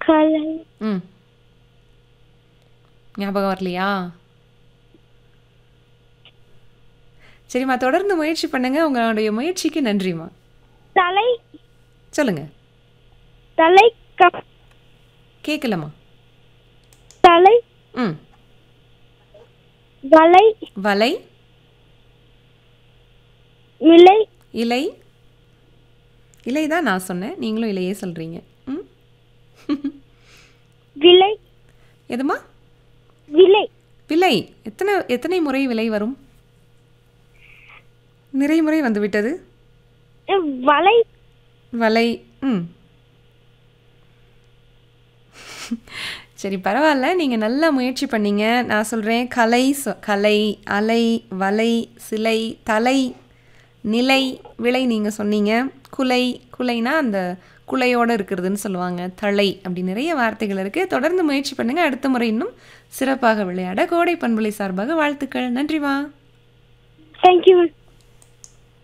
கலை ம் ஞாபகம் வரலையா சரிம்மா தொடர்ந்து முயற்சி பண்ணுங்க உங்களுடைய முயற்சிக்கு நன்றிம்மா தலை சொல்லுங்க தலை க- கேட்கலம்மா தலை ம் வலை வலை விலை இலை இலை தான் நான் சொன்னேன் நீங்களும் இலையே சொல்கிறீங்க ம் விலை எதுமா விலை விலை எத்தனை எத்தனை முறை விலை வரும் நிறைய முறை வந்து விட்டது வலை வலை ம் சரி பரவாயில்ல நீங்கள் நல்லா முயற்சி பண்ணீங்க நான் சொல்கிறேன் கலை சொ கலை அலை வலை சிலை தலை நிலை விலை நீங்கள் சொன்னீங்க குலை குலைனா அந்த குலையோடு இருக்கிறதுன்னு சொல்லுவாங்க தலை அப்படி நிறைய வார்த்தைகள் இருக்குது தொடர்ந்து முயற்சி பண்ணுங்கள் அடுத்த முறை இன்னும் சிறப்பாக விளையாட கோடை பண்புலை சார்பாக வாழ்த்துக்கள் நன்றிமா தேங்க்யூ